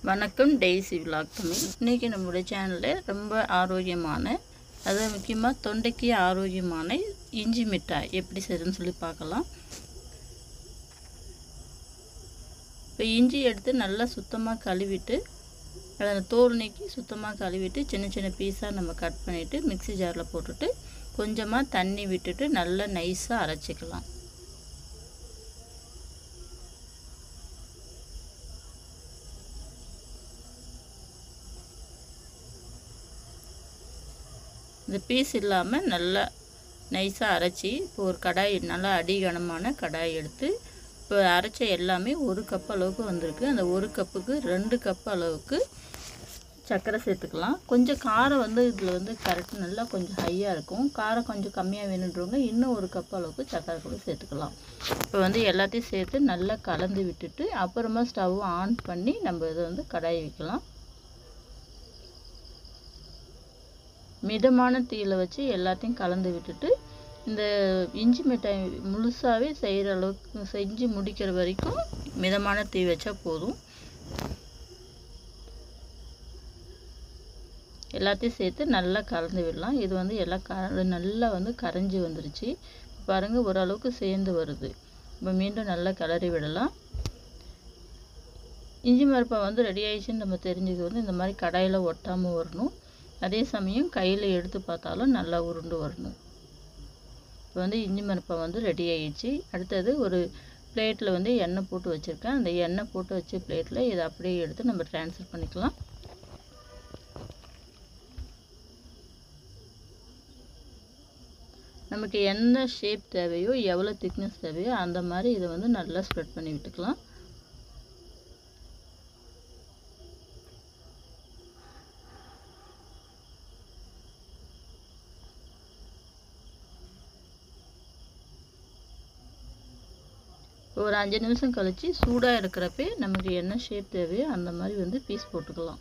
வணக்கம் daisy vlog Tamil இன்றைக்கி நம்மளுடைய சேனலில் ரொம்ப ஆரோக்கியமான அது முக்கியமாக தொண்டைக்கு ஆரோக்கியமான இஞ்சி மிட்டாய் எப்படி செய்யுதுன்னு சொல்லி பார்க்கலாம் இப்போ இஞ்சி எடுத்து நல்லா சுத்தமாக கழுவிட்டு அதை தோல் நீக்கி சுத்தமாக கழுவிட்டு சின்ன சின்ன பீஸாக நம்ம கட் பண்ணிவிட்டு மிக்ஸி ஜாரில் போட்டுட்டு கொஞ்சமாக தண்ணி விட்டுட்டு நல்லா நைஸாக அரைச்சிக்கலாம் இந்த பீஸ் இல்லாமல் நல்லா நைஸாக அரைச்சி இப்போ ஒரு கடாய் நல்லா அடிகனமான கடாய் எடுத்து இப்போ அரைச்ச எல்லாமே ஒரு கப் அளவுக்கு வந்திருக்கு அந்த ஒரு கப்புக்கு ரெண்டு கப் அளவுக்கு சர்க்கரை சேர்த்துக்கலாம் கொஞ்சம் காரம் வந்து இதில் வந்து கரெக்ட் நல்லா கொஞ்சம் ஹையாக இருக்கும் காரம் கொஞ்சம் கம்மியாக வேணுன்றவங்க இன்னும் ஒரு கப் அளவுக்கு சர்க்கரை கூட சேர்த்துக்கலாம் இப்போ வந்து எல்லாத்தையும் சேர்த்து நல்லா கலந்து விட்டுட்டு அப்புறமா ஸ்டவ் ஆன் பண்ணி நம்ம இதை வந்து கடாய் வைக்கலாம் மிதமான தீயில் வச்சு எல்லாத்தையும் கலந்து விட்டுட்டு இந்த இஞ்சி மிட்டாய் முழுசாகவே செய்கிற அளவுக்கு செஞ்சு முடிக்கிற வரைக்கும் மிதமான தீ வச்சா போதும் எல்லாத்தையும் சேர்த்து நல்லா கலந்து விடலாம் இது வந்து எல்லாம் க நல்லா வந்து கரைஞ்சி வந்துருச்சு பாருங்கள் ஓரளவுக்கு சேர்ந்து வருது இப்போ மீண்டும் நல்லா கிளறி விடலாம் இஞ்சி மரப்பா வந்து ரெடி ஆயிடுச்சுன்னு நம்ம தெரிஞ்சுக்க வந்து இந்த மாதிரி கடாயில் ஒட்டாமல் வரணும் அதே சமயம் கையில் எடுத்து பார்த்தாலும் நல்லா உருண்டு வரணும் இப்போ வந்து இஞ்சி மரப்பா வந்து ரெடி ஆயிடுச்சு அடுத்தது ஒரு பிளேட்டில் வந்து எண்ணெய் போட்டு வச்சுருக்கேன் அந்த எண்ணெய் போட்டு வச்ச பிளேட்டில் இதை அப்படியே எடுத்து நம்ம ட்ரான்ஸ்ஃபர் பண்ணிக்கலாம் நமக்கு என்ன ஷேப் தேவையோ எவ்வளோ திக்னஸ் தேவையோ அந்த மாதிரி இதை வந்து நல்லா ஸ்ப்ரெட் பண்ணி விட்டுக்கலாம் ஒரு அஞ்சு நிமிஷம் கழித்து சூடாக இருக்கிறப்பே நமக்கு என்ன ஷேப் தேவையோ அந்த மாதிரி வந்து பீஸ் போட்டுக்கலாம்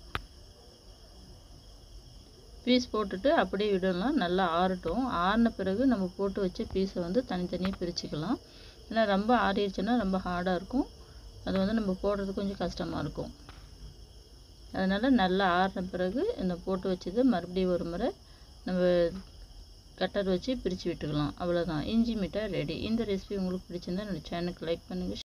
பீஸ் போட்டுட்டு அப்படியே விடலாம் நல்லா ஆறட்டும் ஆறின பிறகு நம்ம போட்டு வச்ச பீஸை வந்து தனித்தனியாக பிரிச்சுக்கலாம் ஏன்னா ரொம்ப ஆறிடுச்சுன்னா ரொம்ப ஹார்டாக இருக்கும் அது வந்து நம்ம போடுறது கொஞ்சம் கஷ்டமாக இருக்கும் அதனால் நல்லா ஆறின பிறகு இந்த போட்டு வச்சது மறுபடியும் ஒரு முறை நம்ம கட்டர் வச்சு பிரித்து விட்டுக்கலாம் அவ்வளோதான் இஞ்சி மிட்டாய் ரெடி இந்த ரெசிபி உங்களுக்கு பிடிச்சிருந்தா என்னோடய சேனலுக்கு லைக் பண்ணுங்கள்